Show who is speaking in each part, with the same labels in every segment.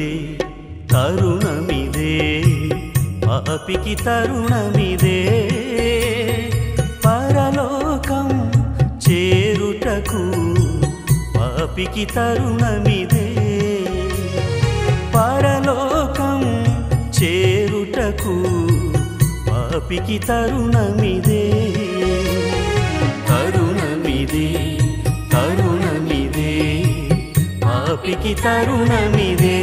Speaker 1: తరుణమిదే తరుణమిదే పాపికి తరుణమిదే పరలోకం చేరుటకు పాపికి తరుణమిదే పరలోకం చేరుటకు పాపికి తరుణమిదే తరుణమిదే తరుణమిదే పాపికి తరుణమిదే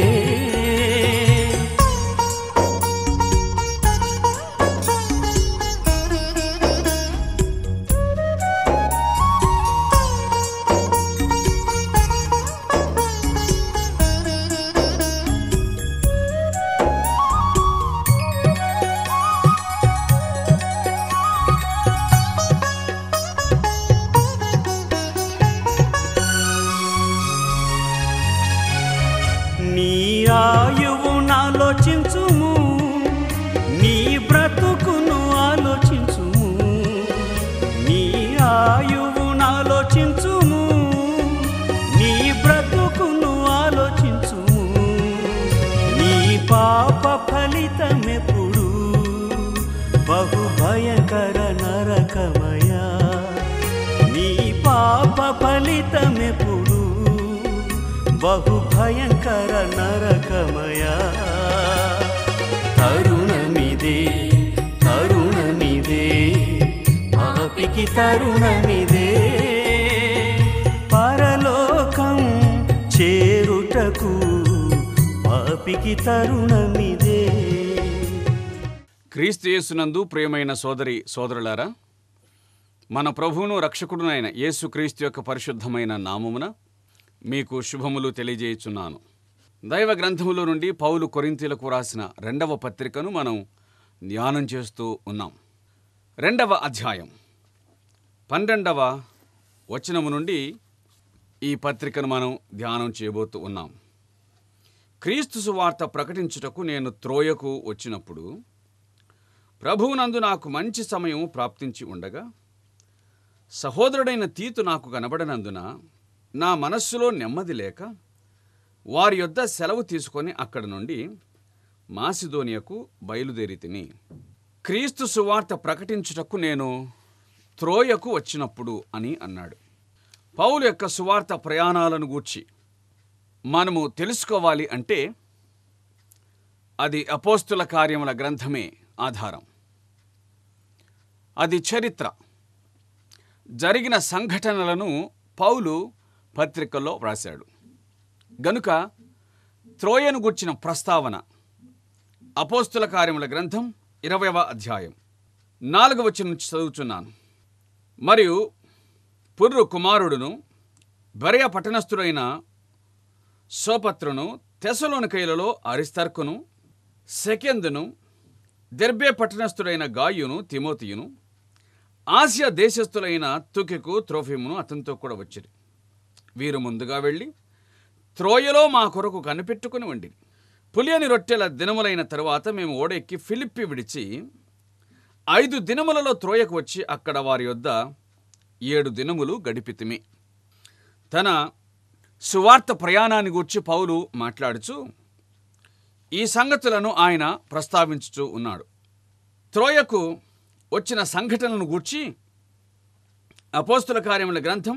Speaker 1: నీ ఆయువును ఆలోచించుము నీ బ్రతుకును ఆలోచించుము నీ ఆయువును ఆలోచించుము నీ బ్రతుకును ఆలోచించుము నీ పాప ఫలితమెప్పుడు బహు భయంకర నరకమయా నీ పాప ఫలితమెప్పుడు బహు భయంకర నరకమయా తరుణమిదే తరుణమిదే పాపికి తరుణమిదే పరలోకం చేరుటకు పాపికి తరుణమిదే
Speaker 2: క్రీస్తు యేసునందు ప్రియమైన సోదరి సోదరులారా మన ప్రభువును రక్షకుడునైన యేసుక్రీస్తు యొక్క పరిశుద్ధమైన నామమున మీకు శుభములు తెలియజేయుచున్నాను దైవ గ్రంథములో నుండి పౌలు కొరింతీలకు రాసిన రెండవ పత్రికను మనం ధ్యానం చేస్తూ ఉన్నాం రెండవ అధ్యాయం పన్నెండవ వచనము నుండి ఈ పత్రికను మనం ధ్యానం చేయబోతూ ఉన్నాం క్రీస్తు సువార్త ప్రకటించుటకు నేను త్రోయకు వచ్చినప్పుడు ప్రభువునందు నాకు మంచి సమయం ప్రాప్తించి ఉండగా సహోదరుడైన తీతు నాకు కనబడనందున నా మనస్సులో నెమ్మది లేక వారి యొద్ద సెలవు తీసుకొని అక్కడి నుండి మాసిదోనియకు బయలుదేరి తిని క్రీస్తు సువార్త ప్రకటించుటకు నేను త్రోయకు వచ్చినప్పుడు అని అన్నాడు పౌలు యొక్క సువార్త ప్రయాణాలను గూర్చి మనము తెలుసుకోవాలి అంటే అది అపోస్తుల కార్యముల గ్రంథమే ఆధారం అది చరిత్ర జరిగిన సంఘటనలను పౌలు పత్రికల్లో వ్రాశాడు గనుక త్రోయను గుర్చిన ప్రస్తావన అపోస్తుల కార్యముల గ్రంథం ఇరవైవ అధ్యాయం నాలుగవ వచనం నుంచి చదువుచున్నాను మరియు పుర్రు కుమారుడును బెరయ పట్టణస్థుడైన సోపత్రును తెసలోనికైలలో అరిస్తర్కును సెకెందును దెర్బే పట్టణస్థుడైన గాయును తిమోతియును ఆసియా దేశస్థులైన తుకెకు త్రోఫిమును అతనితో కూడా వచ్చిరి వీరు ముందుగా వెళ్ళి త్రోయలో మా కొరకు కనిపెట్టుకుని ఉండి పులియని రొట్టెల దినములైన తరువాత మేము ఓడెక్కి ఫిలిప్పి విడిచి ఐదు దినములలో త్రోయకు వచ్చి అక్కడ వారి యొద్ద ఏడు దినములు గడిపితిమి తన సువార్త ప్రయాణాన్ని గూర్చి పౌలు మాట్లాడుచు ఈ సంగతులను ఆయన ప్రస్తావించుచూ ఉన్నాడు త్రోయకు వచ్చిన సంఘటనలను గూర్చి అపోస్తుల కార్యముల గ్రంథం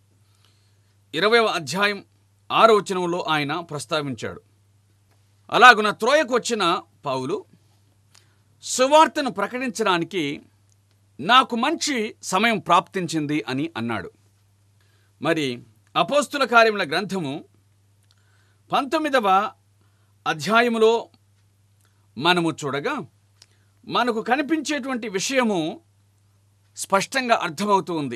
Speaker 2: ఇరవై అధ్యాయం ఆరో వచనంలో ఆయన ప్రస్తావించాడు అలాగున త్రోయకు వచ్చిన పౌలు సువార్తను ప్రకటించడానికి నాకు మంచి సమయం ప్రాప్తించింది అని అన్నాడు మరి అపోస్తుల కార్యముల గ్రంథము పంతొమ్మిదవ అధ్యాయములో మనము చూడగా మనకు కనిపించేటువంటి విషయము స్పష్టంగా అర్థమవుతూ ఉంది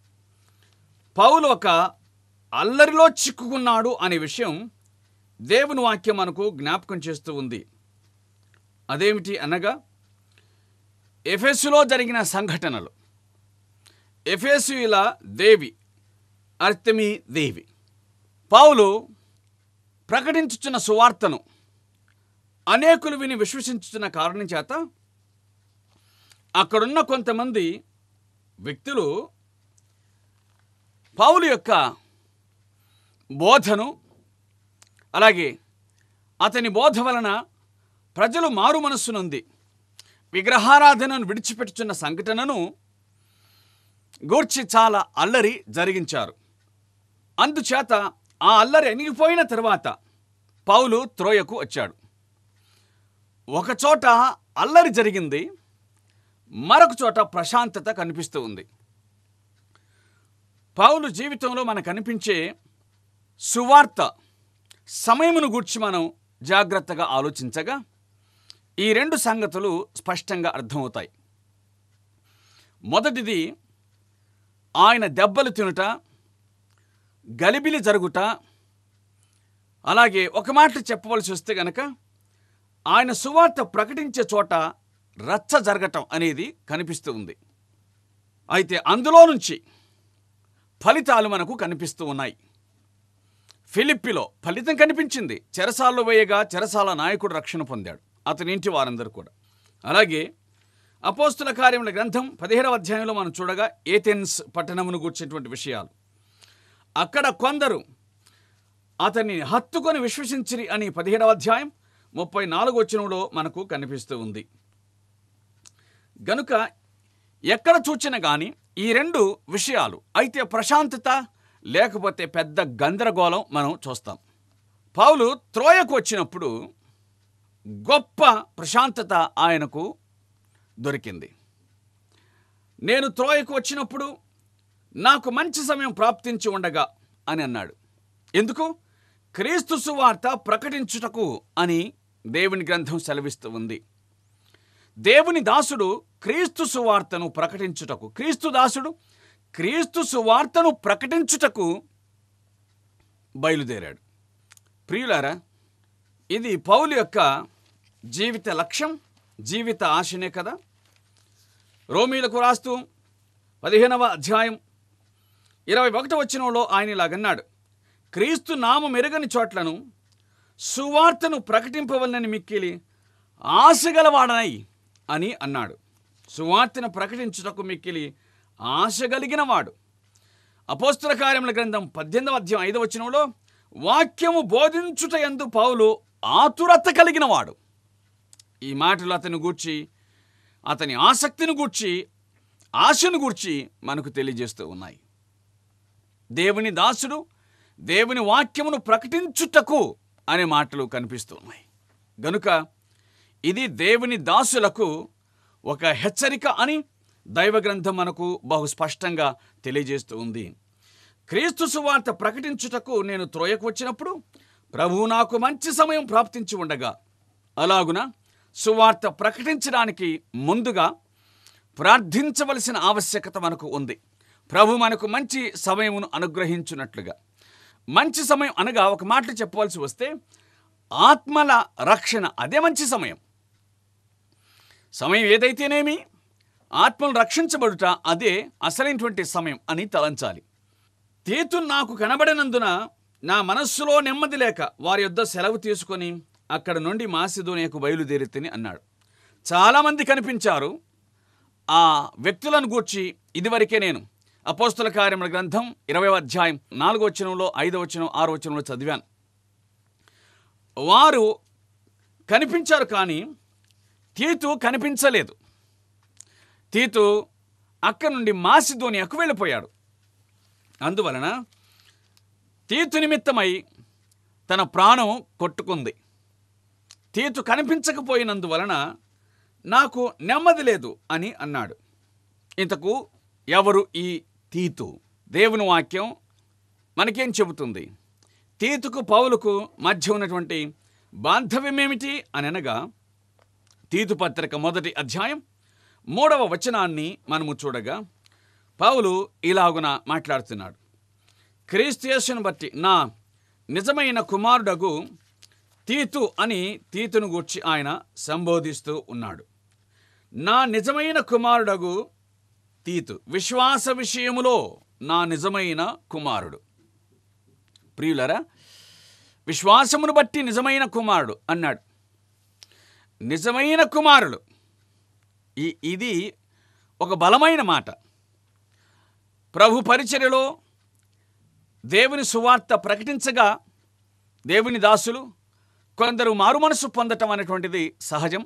Speaker 2: పౌలు ఒక అల్లరిలో చిక్కుకున్నాడు అనే విషయం దేవుని వాక్యం మనకు జ్ఞాపకం చేస్తూ ఉంది అదేమిటి అనగా ఎఫెసులో జరిగిన సంఘటనలు ఎఫెసుల దేవి అర్తమి దేవి పౌలు ప్రకటించుచున్న సువార్తను అనేకులు విని విశ్వసించుతున్న కారణం చేత అక్కడున్న కొంతమంది వ్యక్తులు పౌలు యొక్క బోధను అలాగే అతని బోధ వలన ప్రజలు మారు మనస్సునుంది విగ్రహారాధనను విడిచిపెట్టుచున్న సంఘటనను గూర్చి చాలా అల్లరి జరిగించారు అందుచేత ఆ అల్లరి అణిగిపోయిన తర్వాత పౌలు త్రోయకు వచ్చాడు ఒకచోట అల్లరి జరిగింది మరొక చోట ప్రశాంతత కనిపిస్తూ ఉంది పౌలు జీవితంలో మనకు కనిపించే సువార్త సమయమును గూర్చి మనం జాగ్రత్తగా ఆలోచించగా ఈ రెండు సంగతులు స్పష్టంగా అర్థమవుతాయి మొదటిది ఆయన దెబ్బలు తినుట గలిబిలి జరుగుట అలాగే ఒక మాట చెప్పవలసి వస్తే గనక ఆయన సువార్త ప్రకటించే చోట రచ్చ జరగటం అనేది కనిపిస్తూ ఉంది అయితే అందులో నుంచి ఫలితాలు మనకు కనిపిస్తూ ఉన్నాయి ఫిలిప్పిలో ఫలితం కనిపించింది చెరసాల్లో వేయగా చెరసాల నాయకుడు రక్షణ పొందాడు అతని ఇంటి వారందరూ కూడా అలాగే అపోస్తుల కార్యముల గ్రంథం పదిహేడవ అధ్యాయంలో మనం చూడగా ఏథెన్స్ పట్టణమును గూర్చేటువంటి విషయాలు అక్కడ కొందరు అతన్ని హత్తుకొని విశ్వసించిరి అని పదిహేడవ అధ్యాయం ముప్పై నాలుగు వచనంలో మనకు కనిపిస్తూ ఉంది గనుక ఎక్కడ చూచినా కానీ ఈ రెండు విషయాలు అయితే ప్రశాంతత లేకపోతే పెద్ద గందరగోళం మనం చూస్తాం పౌలు త్రోయకు వచ్చినప్పుడు గొప్ప ప్రశాంతత ఆయనకు దొరికింది నేను త్రోయకు వచ్చినప్పుడు నాకు మంచి సమయం ప్రాప్తించి ఉండగా అని అన్నాడు ఎందుకు క్రీస్తు సువార్త ప్రకటించుటకు అని దేవుని గ్రంథం సెలవిస్తూ ఉంది దేవుని దాసుడు క్రీస్తు సువార్తను ప్రకటించుటకు క్రీస్తు దాసుడు క్రీస్తు సువార్తను ప్రకటించుటకు బయలుదేరాడు ప్రియులారా ఇది పౌలు యొక్క జీవిత లక్ష్యం జీవిత ఆశనే కదా రోమీలకు రాస్తూ పదిహేనవ అధ్యాయం ఇరవై ఒకటి వచ్చినంలో ఆయన ఇలాగన్నాడు క్రీస్తు నామ మెరుగని చోట్లను సువార్తను ప్రకటింపవలనని మిక్కిలి ఆశగలవాడనై అని అన్నాడు సువార్తను ప్రకటించుటకు మిక్కిలి ఆశ కలిగిన వాడు అపోస్తుల కార్యముల గ్రంథం పద్దెనిమిదవ అధ్యాయం ఐదవ వచనంలో వాక్యము బోధించుట ఎందు పౌలు ఆతురత కలిగిన వాడు ఈ మాటలు అతని గూర్చి అతని ఆసక్తిని గూర్చి ఆశను గూర్చి మనకు తెలియజేస్తూ ఉన్నాయి దేవుని దాసుడు దేవుని వాక్యమును ప్రకటించుటకు అనే మాటలు కనిపిస్తూ ఉన్నాయి గనుక ఇది దేవుని దాసులకు ఒక హెచ్చరిక అని దైవ గ్రంథం మనకు బహు స్పష్టంగా తెలియజేస్తూ ఉంది క్రీస్తు సువార్త ప్రకటించుటకు నేను త్రోయకు వచ్చినప్పుడు ప్రభువు నాకు మంచి సమయం ప్రాప్తించి ఉండగా అలాగున సువార్త ప్రకటించడానికి ముందుగా ప్రార్థించవలసిన ఆవశ్యకత మనకు ఉంది ప్రభు మనకు మంచి సమయమును అనుగ్రహించున్నట్లుగా మంచి సమయం అనగా ఒక మాట చెప్పవలసి వస్తే ఆత్మల రక్షణ అదే మంచి సమయం సమయం ఏదైతేనేమి ఆత్మలు రక్షించబడుట అదే అసలైనటువంటి సమయం అని తలంచాలి తీతు నాకు కనబడినందున నా మనస్సులో నెమ్మది లేక వారి యొద్ద సెలవు తీసుకొని అక్కడ నుండి మాసిదోనియకు బయలుదేరితిని అన్నాడు చాలామంది కనిపించారు ఆ వ్యక్తులను గూర్చి ఇదివరకే నేను అపోస్తుల కార్యముల గ్రంథం ఇరవై అధ్యాయం నాలుగో వచనంలో ఐదో వచనం ఆరో వచనంలో చదివాను వారు కనిపించారు కానీ తీతు కనిపించలేదు తీతు అక్కడి నుండి మాసిదోనియాకు వెళ్ళిపోయాడు అందువలన తీతు నిమిత్తమై తన ప్రాణం కొట్టుకుంది తీతు కనిపించకపోయినందువలన నాకు నెమ్మది లేదు అని అన్నాడు ఇంతకు ఎవరు ఈ తీతు దేవుని వాక్యం మనకేం చెబుతుంది తీతుకు పౌలుకు మధ్య ఉన్నటువంటి బాంధవ్యం ఏమిటి అని అనగా తీతు పత్రిక మొదటి అధ్యాయం మూడవ వచనాన్ని మనము చూడగా పౌలు ఇలాగున మాట్లాడుతున్నాడు క్రీస్తు యేసును బట్టి నా నిజమైన కుమారుడగు తీతు అని తీతును గూర్చి ఆయన సంబోధిస్తూ ఉన్నాడు నా నిజమైన కుమారుడగు తీతు విశ్వాస విషయములో నా నిజమైన కుమారుడు ప్రియులరా విశ్వాసమును బట్టి నిజమైన కుమారుడు అన్నాడు నిజమైన కుమారుడు ఈ ఇది ఒక బలమైన మాట ప్రభు పరిచర్యలో దేవుని సువార్త ప్రకటించగా దేవుని దాసులు కొందరు మారు మనసు పొందటం అనేటువంటిది సహజం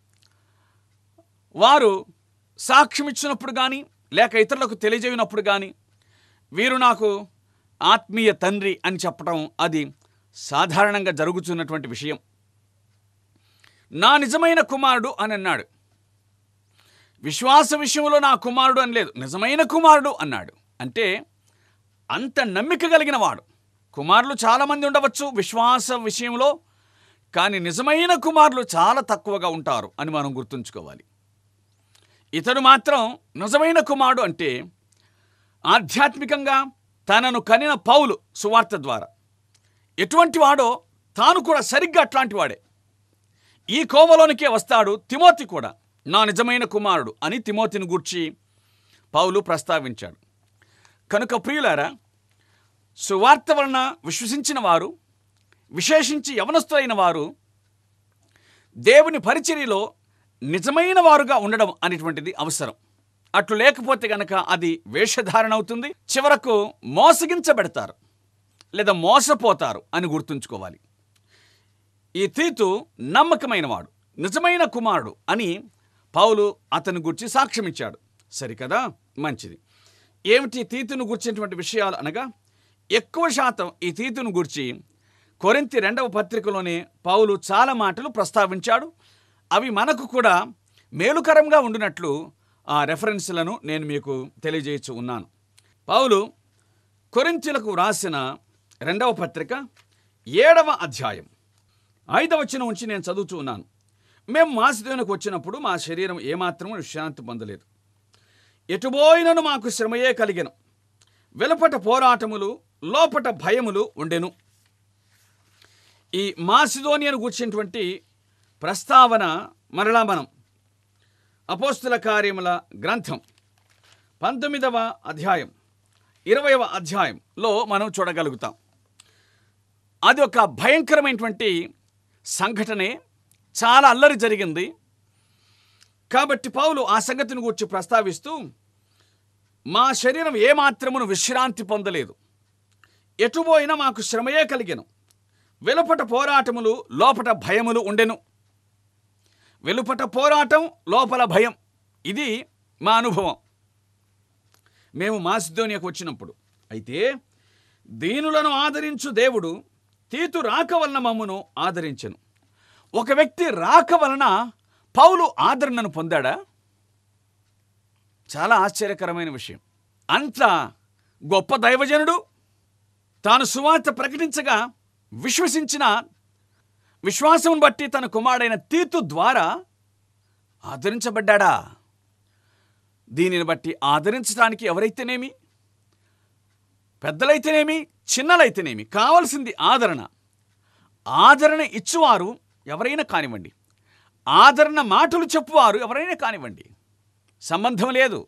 Speaker 2: వారు సాక్ష్యం ఇచ్చినప్పుడు కానీ లేక ఇతరులకు తెలియజేయనప్పుడు కానీ వీరు నాకు ఆత్మీయ తండ్రి అని చెప్పడం అది సాధారణంగా జరుగుతున్నటువంటి విషయం నా నిజమైన కుమారుడు అని అన్నాడు విశ్వాస విషయంలో నా కుమారుడు అని లేదు నిజమైన కుమారుడు అన్నాడు అంటే అంత నమ్మిక కలిగిన వాడు కుమారులు చాలామంది ఉండవచ్చు విశ్వాస విషయంలో కానీ నిజమైన కుమారులు చాలా తక్కువగా ఉంటారు అని మనం గుర్తుంచుకోవాలి ఇతడు మాత్రం నిజమైన కుమారుడు అంటే ఆధ్యాత్మికంగా తనను కనిన పౌలు సువార్త ద్వారా ఎటువంటి వాడో తాను కూడా సరిగ్గా అట్లాంటి వాడే ఈ కోవలోనికే వస్తాడు తిమోతి కూడా నా నిజమైన కుమారుడు అని తిమోతిని గూర్చి పౌలు ప్రస్తావించాడు కనుక ప్రియులారా సువార్త వలన విశ్వసించిన వారు విశేషించి యవనస్తులైన వారు దేవుని పరిచర్యలో నిజమైన వారుగా ఉండడం అనేటువంటిది అవసరం అట్లు లేకపోతే గనక అది వేషధారణ అవుతుంది చివరకు మోసగించబెడతారు లేదా మోసపోతారు అని గుర్తుంచుకోవాలి ఈ తీతు నమ్మకమైనవాడు నిజమైన కుమారుడు అని పౌలు అతని గురించి సాక్ష్యమిచ్చాడు సరికదా మంచిది ఏమిటి తీతును గుర్చినటువంటి విషయాలు అనగా ఎక్కువ శాతం ఈ తీతును గురించి కొరింతి రెండవ పత్రికలోనే పౌలు చాలా మాటలు ప్రస్తావించాడు అవి మనకు కూడా మేలుకరంగా ఉండినట్లు ఆ రెఫరెన్స్లను నేను మీకు తెలియజేయచ్చు ఉన్నాను పౌలు కొరింతీలకు వ్రాసిన రెండవ పత్రిక ఏడవ అధ్యాయం ఐదవ వచనం ఉంచి నేను చదువుతూ ఉన్నాను మేము మాసిదోనికి వచ్చినప్పుడు మా శరీరం ఏమాత్రము విశ్రాంతి పొందలేదు ఎటుబోయినను మాకు శ్రమయే కలిగెను వెలుపట పోరాటములు లోపట భయములు ఉండెను ఈ మాసిదోనియను కూర్చున్నటువంటి ప్రస్తావన మరలా మనం అపోస్తుల కార్యముల గ్రంథం పంతొమ్మిదవ అధ్యాయం ఇరవైవ అధ్యాయంలో మనం చూడగలుగుతాం అది ఒక భయంకరమైనటువంటి సంఘటనే చాలా అల్లరి జరిగింది కాబట్టి పౌలు ఆ సంగతిని గురించి ప్రస్తావిస్తూ మా శరీరం ఏమాత్రమును విశ్రాంతి పొందలేదు ఎటుపోయినా మాకు శ్రమయే కలిగెను వెలుపట పోరాటములు లోపట భయములు ఉండెను వెలుపట పోరాటం లోపల భయం ఇది మా అనుభవం మేము మాసిధోనియకు వచ్చినప్పుడు అయితే దీనులను ఆదరించు దేవుడు తీతు రాక వలన మమ్మును ఆదరించెను ఒక వ్యక్తి రాక వలన పౌలు ఆదరణను పొందాడా చాలా ఆశ్చర్యకరమైన విషయం అంత గొప్ప దైవజనుడు తాను సువార్త ప్రకటించగా విశ్వసించిన విశ్వాసం బట్టి తన కుమారుడైన తీతు ద్వారా ఆదరించబడ్డాడా దీనిని బట్టి ఆదరించడానికి ఎవరైతేనేమి పెద్దలైతేనేమి చిన్నలైతేనేమి కావలసింది ఆదరణ ఆదరణ ఇచ్చువారు ఎవరైనా కానివ్వండి ఆదరణ మాటలు చెప్పువారు ఎవరైనా కానివ్వండి సంబంధం లేదు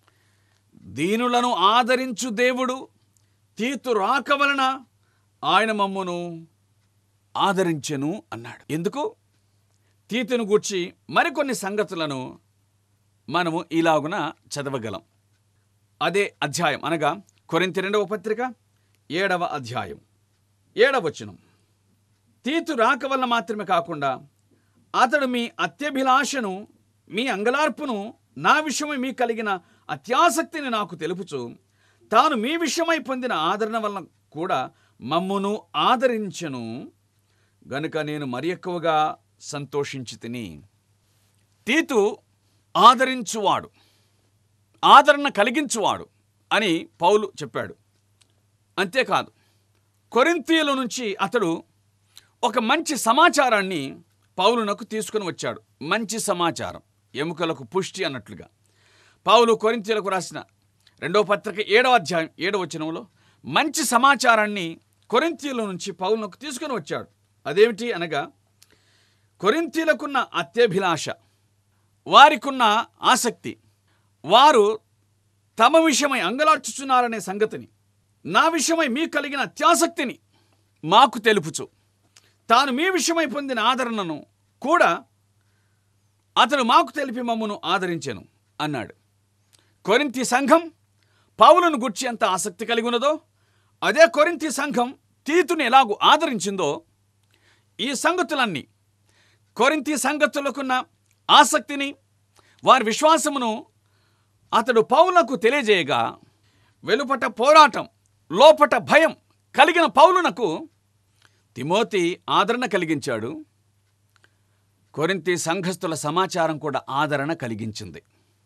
Speaker 2: దీనులను ఆదరించు దేవుడు తీతు రాక వలన ఆయన మమ్మును ఆదరించెను అన్నాడు ఎందుకు తీతును గూర్చి మరికొన్ని సంగతులను మనము ఇలాగున చదవగలం అదే అధ్యాయం అనగా కొరింతి రెండవ పత్రిక ఏడవ అధ్యాయం ఏడవ వచనం తీతు రాక వల్ల మాత్రమే కాకుండా అతడు మీ అత్యభిలాషను మీ అంగలార్పును నా విషయమై మీ కలిగిన అత్యాసక్తిని నాకు తెలుపుచు తాను మీ విషయమై పొందిన ఆదరణ వలన కూడా మమ్మును ఆదరించెను గనుక నేను మరి ఎక్కువగా సంతోషించి తిని తీతు ఆదరించువాడు ఆదరణ కలిగించువాడు అని పౌలు చెప్పాడు అంతేకాదు కొరింతీయుల నుంచి అతడు ఒక మంచి సమాచారాన్ని పౌలునకు తీసుకుని వచ్చాడు మంచి సమాచారం ఎముకలకు పుష్టి అన్నట్లుగా పౌలు కొరింతీయులకు రాసిన రెండవ పత్రిక ఏడవ అధ్యాయం ఏడవ వచనంలో మంచి సమాచారాన్ని కొరింతీయుల నుంచి పౌలునకు తీసుకుని వచ్చాడు అదేమిటి అనగా కొరింతీయులకున్న అత్యభిలాష వారికున్న ఆసక్తి వారు తమ విషయమై అంగలార్చుచున్నారనే సంగతిని నా విషయమై మీకు కలిగిన అత్యాసక్తిని మాకు తెలుపుచు తాను మీ విషయమై పొందిన ఆదరణను కూడా అతడు మాకు తెలిపి మమ్మను ఆదరించెను అన్నాడు కొరింతి సంఘం పౌలను గుర్చి ఎంత ఆసక్తి కలిగి ఉన్నదో అదే కొరింతి సంఘం తీతుని ఎలాగూ ఆదరించిందో ఈ సంగతులన్నీ కొరింతి సంగతులకున్న ఆసక్తిని వారి విశ్వాసమును అతడు పౌలకు తెలియజేయగా వెలుపట పోరాటం లోపట భయం కలిగిన పౌలునకు తిమోతి ఆదరణ కలిగించాడు కొరింతి సంఘస్థుల సమాచారం కూడా ఆదరణ కలిగించింది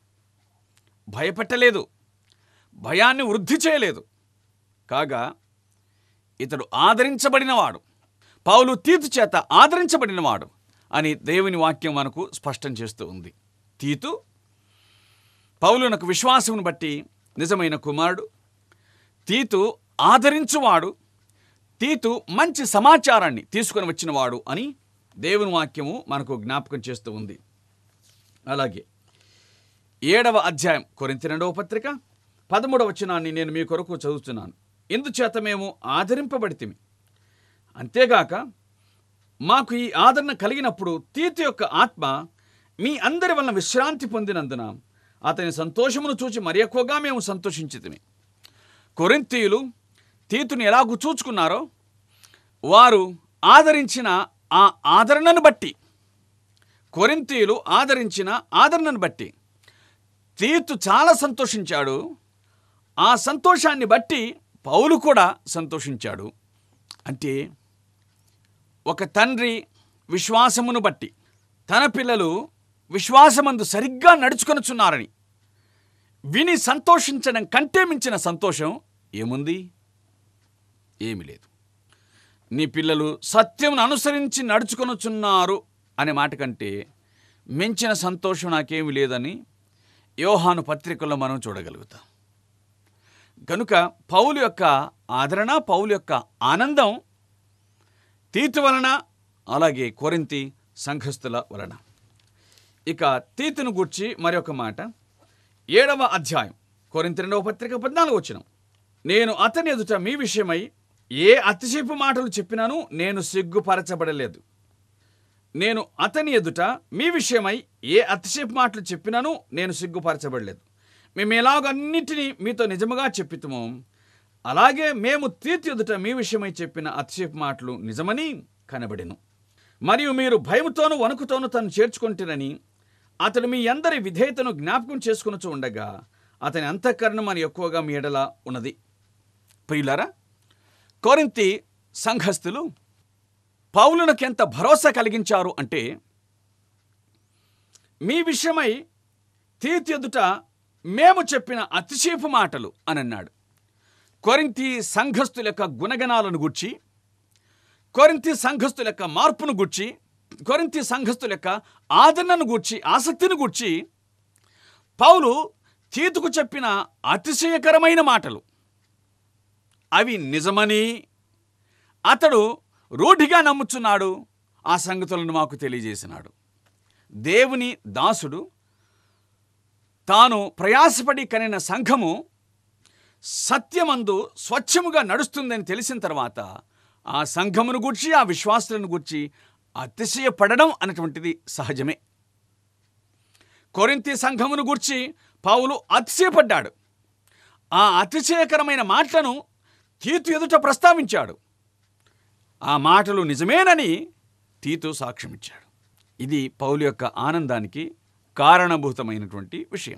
Speaker 2: భయపెట్టలేదు భయాన్ని వృద్ధి చేయలేదు కాగా ఇతడు ఆదరించబడినవాడు పౌలు తీతు చేత ఆదరించబడినవాడు అని దేవుని వాక్యం మనకు స్పష్టం చేస్తూ ఉంది తీతు పౌలునకు విశ్వాసమును బట్టి నిజమైన కుమారుడు తీతు ఆదరించువాడు తీతు మంచి సమాచారాన్ని తీసుకొని వచ్చినవాడు అని దేవుని వాక్యము మనకు జ్ఞాపకం చేస్తూ ఉంది అలాగే ఏడవ అధ్యాయం కొరింత రెండవ పత్రిక పదమూడవ వచనాన్ని నేను మీ కొరకు చదువుతున్నాను ఇందుచేత మేము ఆదరింపబడితిమి అంతేగాక మాకు ఈ ఆదరణ కలిగినప్పుడు తీతు యొక్క ఆత్మ మీ అందరి వలన విశ్రాంతి పొందినందున అతని సంతోషమును చూచి మరి ఎక్కువగా మేము సంతోషించితిమి కొరింతీయులు తీతుని ఎలాగూ చూచుకున్నారో వారు ఆదరించిన ఆ ఆదరణను బట్టి కొరింతీయులు ఆదరించిన ఆదరణను బట్టి తీతు చాలా సంతోషించాడు ఆ సంతోషాన్ని బట్టి పౌలు కూడా సంతోషించాడు అంటే ఒక తండ్రి విశ్వాసమును బట్టి తన పిల్లలు విశ్వాసమందు సరిగ్గా నడుచుకొనుచున్నారని విని సంతోషించడం కంటే మించిన సంతోషం ఏముంది ఏమి లేదు నీ పిల్లలు సత్యమును అనుసరించి నడుచుకొనుచున్నారు అనే మాట కంటే మించిన సంతోషం నాకేమి లేదని యోహాను పత్రికల్లో మనం చూడగలుగుతాం కనుక పౌలు యొక్క ఆదరణ పౌలు యొక్క ఆనందం తీతు వలన అలాగే కొరింతి సంఘస్థుల వలన ఇక తీతును గూర్చి మరొక మాట ఏడవ అధ్యాయం కొరింతి రెండవ పత్రిక పద్నాలుగు వచ్చిన నేను అతని ఎదుట మీ విషయమై ఏ అతిశయపు మాటలు చెప్పినాను నేను సిగ్గుపరచబడలేదు నేను అతని ఎదుట మీ విషయమై ఏ అతిశయపు మాటలు చెప్పినాను నేను సిగ్గుపరచబడలేదు మేము ఎలాగ అన్నిటినీ మీతో నిజముగా చెప్పితమో అలాగే మేము తీర్తి ఎదుట మీ విషయమై చెప్పిన అతిశయపు మాటలు నిజమని కనబడెను మరియు మీరు భయముతోనూ వణుకుతోనూ తను చేర్చుకుంటునని అతడు మీ అందరి విధేయతను జ్ఞాపకం చేసుకునుచు ఉండగా అతని అంతఃకరణం అని ఎక్కువగా మీ ఎడల ఉన్నది ప్రియులారా కోరింతి సంఘస్థులు పౌలునకు ఎంత భరోసా కలిగించారు అంటే మీ విషయమై తీర్తి ఎదుట మేము చెప్పిన అతిశయపు మాటలు అని అన్నాడు కొరింతి సంఘస్థుల యొక్క గుణగణాలను గుర్చి కొరింతి సంఘస్థుల యొక్క మార్పును గుర్చి కొరింతి సంఘస్థుల యొక్క ఆదరణను గూర్చి ఆసక్తిని గూర్చి పౌలు తీతుకు చెప్పిన అతిశయకరమైన మాటలు అవి నిజమని అతడు రూఢిగా నమ్ముచున్నాడు ఆ సంగతులను మాకు తెలియజేసినాడు దేవుని దాసుడు తాను ప్రయాసపడి కనిన సంఘము సత్యమందు స్వచ్ఛముగా నడుస్తుందని తెలిసిన తర్వాత ఆ సంఘమును గూర్చి ఆ విశ్వాసులను గూర్చి అతిశయపడడం అన్నటువంటిది సహజమే కొరింతి సంఘమును గూర్చి పౌలు అతిశయపడ్డాడు ఆ అతిశయకరమైన మాటలను తీతు ఎదుట ప్రస్తావించాడు ఆ మాటలు నిజమేనని తీతు సాక్ష్యమిచ్చాడు ఇది పౌలు యొక్క ఆనందానికి కారణభూతమైనటువంటి విషయం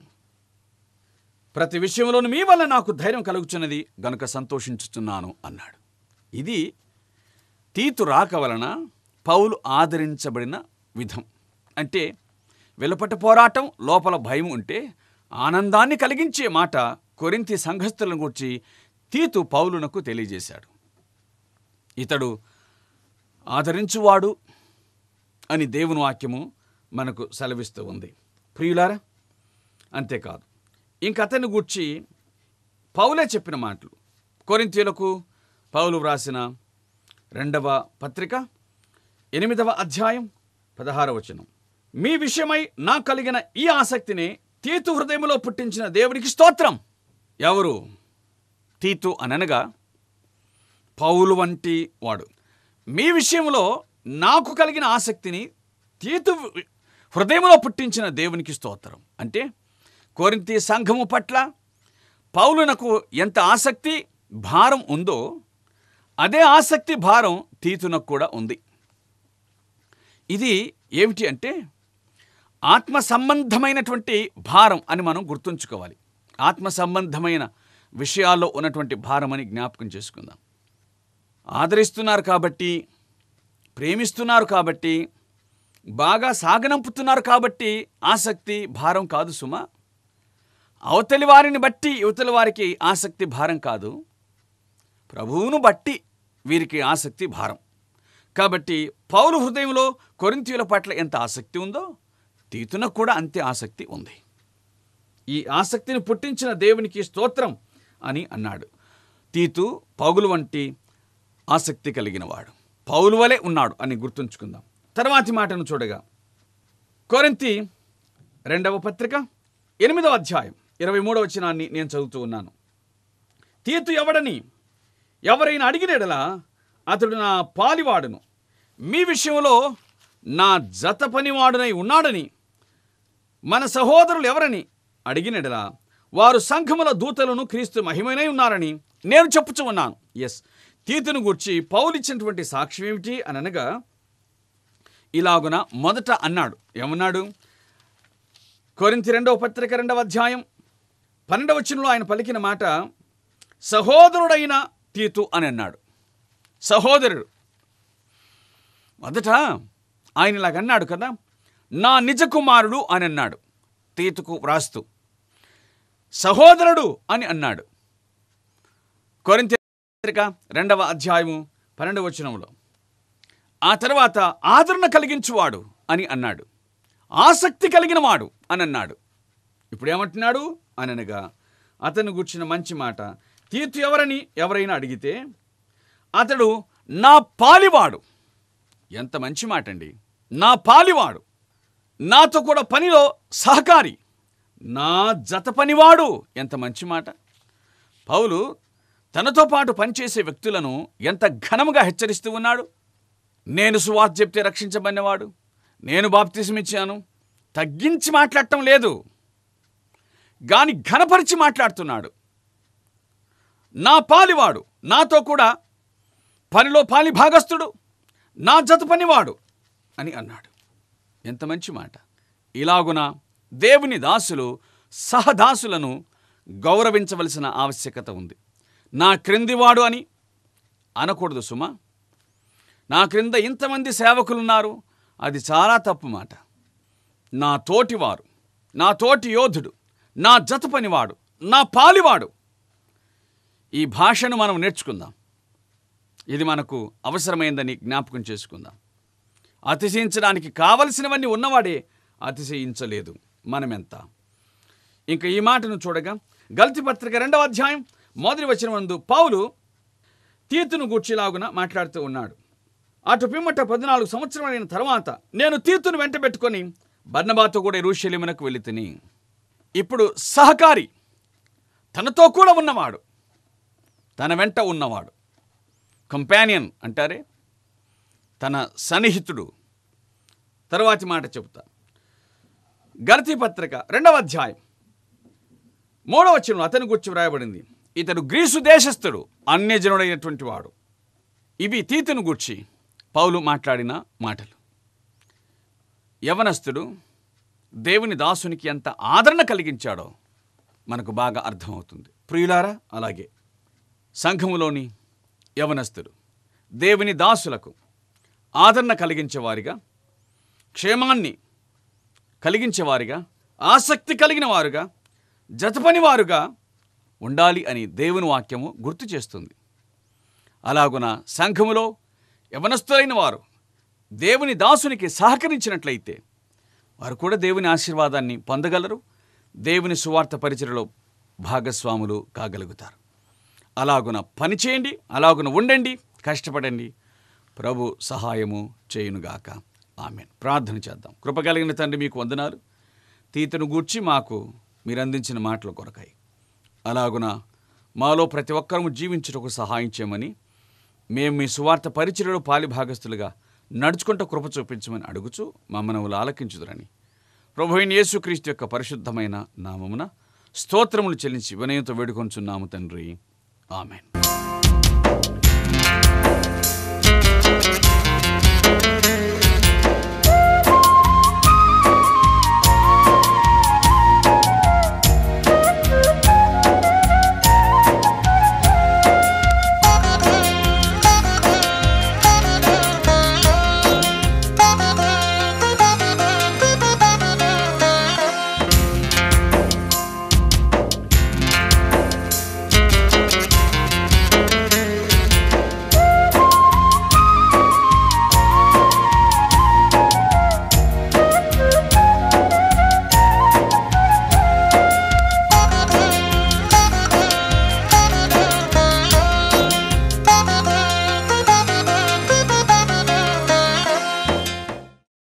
Speaker 2: ప్రతి విషయంలోనూ మీ వల్ల నాకు ధైర్యం కలుగుచున్నది గనుక సంతోషించుతున్నాను అన్నాడు ఇది తీతు రాక వలన పౌలు ఆదరించబడిన విధం అంటే వెలుపట పోరాటం లోపల భయం ఉంటే ఆనందాన్ని కలిగించే మాట కొరింతి సంఘస్థులను గురించి తీతు పౌలునకు తెలియజేశాడు ఇతడు ఆదరించువాడు అని దేవుని వాక్యము మనకు సెలవిస్తూ ఉంది ప్రియులారా అంతేకాదు ఇంక అతన్ని గూర్చి పౌలే చెప్పిన మాటలు కొరింతీయులకు పౌలు వ్రాసిన రెండవ పత్రిక ఎనిమిదవ అధ్యాయం పదహార వచనం మీ విషయమై నాకు కలిగిన ఈ ఆసక్తిని తీతు హృదయంలో పుట్టించిన దేవునికి స్తోత్రం ఎవరు తీతు అననగా పౌలు వంటి వాడు మీ విషయంలో నాకు కలిగిన ఆసక్తిని తీతు హృదయంలో పుట్టించిన దేవునికి స్తోత్రం అంటే కోరింతి సంఘము పట్ల పౌలునకు ఎంత ఆసక్తి భారం ఉందో అదే ఆసక్తి భారం తీతునకు కూడా ఉంది ఇది ఏమిటి అంటే ఆత్మ సంబంధమైనటువంటి భారం అని మనం గుర్తుంచుకోవాలి ఆత్మ సంబంధమైన విషయాల్లో ఉన్నటువంటి భారం అని జ్ఞాపకం చేసుకుందాం ఆదరిస్తున్నారు కాబట్టి ప్రేమిస్తున్నారు కాబట్టి బాగా సాగనంపుతున్నారు కాబట్టి ఆసక్తి భారం కాదు సుమా అవతలి వారిని బట్టి యువతలి వారికి ఆసక్తి భారం కాదు ప్రభువును బట్టి వీరికి ఆసక్తి భారం కాబట్టి పౌలు హృదయంలో కొరింతీయుల పట్ల ఎంత ఆసక్తి ఉందో తీతునకు కూడా అంతే ఆసక్తి ఉంది ఈ ఆసక్తిని పుట్టించిన దేవునికి స్తోత్రం అని అన్నాడు తీతు పౌలు వంటి ఆసక్తి కలిగినవాడు పౌలు వలె ఉన్నాడు అని గుర్తుంచుకుందాం తర్వాతి మాటను చూడగా కొరింతి రెండవ పత్రిక ఎనిమిదవ అధ్యాయం ఇరవై మూడవ వచనాన్ని నేను చదువుతూ ఉన్నాను తీతు ఎవడని ఎవరైనా అడిగినడలా అతడు నా పాలివాడును మీ విషయంలో నా జత పనివాడునై ఉన్నాడని మన సహోదరులు ఎవరని అడిగినడలా వారు సంఘముల దూతలను క్రీస్తు మహిమనై ఉన్నారని నేను చెప్పుచు ఉన్నాను ఎస్ తీతును గూర్చి పౌలిచ్చినటువంటి సాక్ష్యం ఏమిటి అని అనగా ఇలాగున మొదట అన్నాడు ఏమన్నాడు కొరింతి రెండవ పత్రిక రెండవ అధ్యాయం పన్నెండవ వచనంలో ఆయన పలికిన మాట సహోదరుడైన తీతు అని అన్నాడు సహోదరుడు మొదట ఆయన ఇలాగ అన్నాడు కదా నా నిజ కుమారుడు అని అన్నాడు తీతుకు వ్రాస్తూ సహోదరుడు అని అన్నాడు కొరింథీ పత్రిక రెండవ అధ్యాయము పన్నెండవ వచనంలో ఆ తర్వాత ఆదరణ కలిగించువాడు అని అన్నాడు ఆసక్తి కలిగిన వాడు అని అన్నాడు ఇప్పుడు ఏమంటున్నాడు అని అనగా అతను గుర్చిన మంచి మాట తీర్పు ఎవరని ఎవరైనా అడిగితే అతడు నా పాలివాడు ఎంత మంచి మాట అండి నా పాలివాడు నాతో కూడా పనిలో సహకారి నా జత పనివాడు ఎంత మంచి మాట పౌలు తనతో పాటు పనిచేసే వ్యక్తులను ఎంత ఘనముగా హెచ్చరిస్తూ ఉన్నాడు నేను సువార్త చెప్తే రక్షించబడినవాడు నేను బాప్తిసం ఇచ్చాను తగ్గించి మాట్లాడటం లేదు గాని ఘనపరిచి మాట్లాడుతున్నాడు నా పాలివాడు నాతో కూడా పనిలో పాలి భాగస్థుడు నా జత పనివాడు అని అన్నాడు ఎంత మంచి మాట ఇలాగున దేవుని దాసులు సహదాసులను గౌరవించవలసిన ఆవశ్యకత ఉంది నా క్రిందివాడు అని అనకూడదు సుమా నా క్రింద ఇంతమంది సేవకులున్నారు అది చాలా తప్పు మాట నా తోటివారు నా తోటి యోధుడు నా జత పనివాడు నా పాలివాడు ఈ భాషను మనం నేర్చుకుందాం ఇది మనకు అవసరమైందని జ్ఞాపకం చేసుకుందాం అతిశయించడానికి కావలసినవన్నీ ఉన్నవాడే అతిశయించలేదు మనమెంత ఇంకా ఈ మాటను చూడగా గల్తి పత్రిక రెండవ అధ్యాయం మొదటి వచ్చిన ముందు పౌలు తీతును గూర్చిలాగున మాట్లాడుతూ ఉన్నాడు అటు పిమ్మట పద్నాలుగు సంవత్సరమైన తర్వాత నేను తీతును వెంట పెట్టుకొని బర్నబాతో కూడా ఎరుషలేమునకు వెళ్ళి తిని ఇప్పుడు సహకారి తనతో కూడా ఉన్నవాడు తన వెంట ఉన్నవాడు కంపానియన్ అంటారే తన సన్నిహితుడు తరువాతి మాట చెబుతా గలతీ పత్రిక రెండవ అధ్యాయం మూడవ వచనం అతని గురించి వ్రాయబడింది ఇతడు గ్రీసు దేశస్థుడు అన్యజనుడైనటువంటి వాడు ఇవి తీతును గూర్చి పౌలు మాట్లాడిన మాటలు యవనస్తుడు దేవుని దాసునికి ఎంత ఆదరణ కలిగించాడో మనకు బాగా అర్థమవుతుంది ప్రియులారా అలాగే సంఘములోని యవనస్తుడు దేవుని దాసులకు ఆదరణ కలిగించేవారిగా క్షేమాన్ని కలిగించేవారిగా ఆసక్తి కలిగిన వారుగా జతపని వారుగా ఉండాలి అని దేవుని వాక్యము గుర్తు చేస్తుంది అలాగున సంఘములో యవనస్తులైన వారు దేవుని దాసునికి సహకరించినట్లయితే వారు కూడా దేవుని ఆశీర్వాదాన్ని పొందగలరు దేవుని సువార్త పరిచయలో భాగస్వాములు కాగలుగుతారు అలాగున పని చేయండి అలాగున ఉండండి కష్టపడండి ప్రభు సహాయము చేయునుగాక ఆమెన్ ప్రార్థన చేద్దాం కృపగలిగిన తండ్రి మీకు వందనాలు తీతను గూర్చి మాకు మీరు అందించిన మాటల కొరకాయి అలాగున మాలో ప్రతి ఒక్కరము జీవించుటకు సహాయం చేయమని మేము మీ సువార్త పరిచయలో పాలిభాగస్తులుగా నడుచుకుంటూ కృప చూపించమని అడుగుచు మమ్మల్ని ఆలకించుదురని ప్రభు అయిన యేసుక్రీస్తు యొక్క పరిశుద్ధమైన నామమున స్తోత్రములు చెల్లించి వినయంతో వేడుకొంచున్నాము తండ్రి ఆమెన్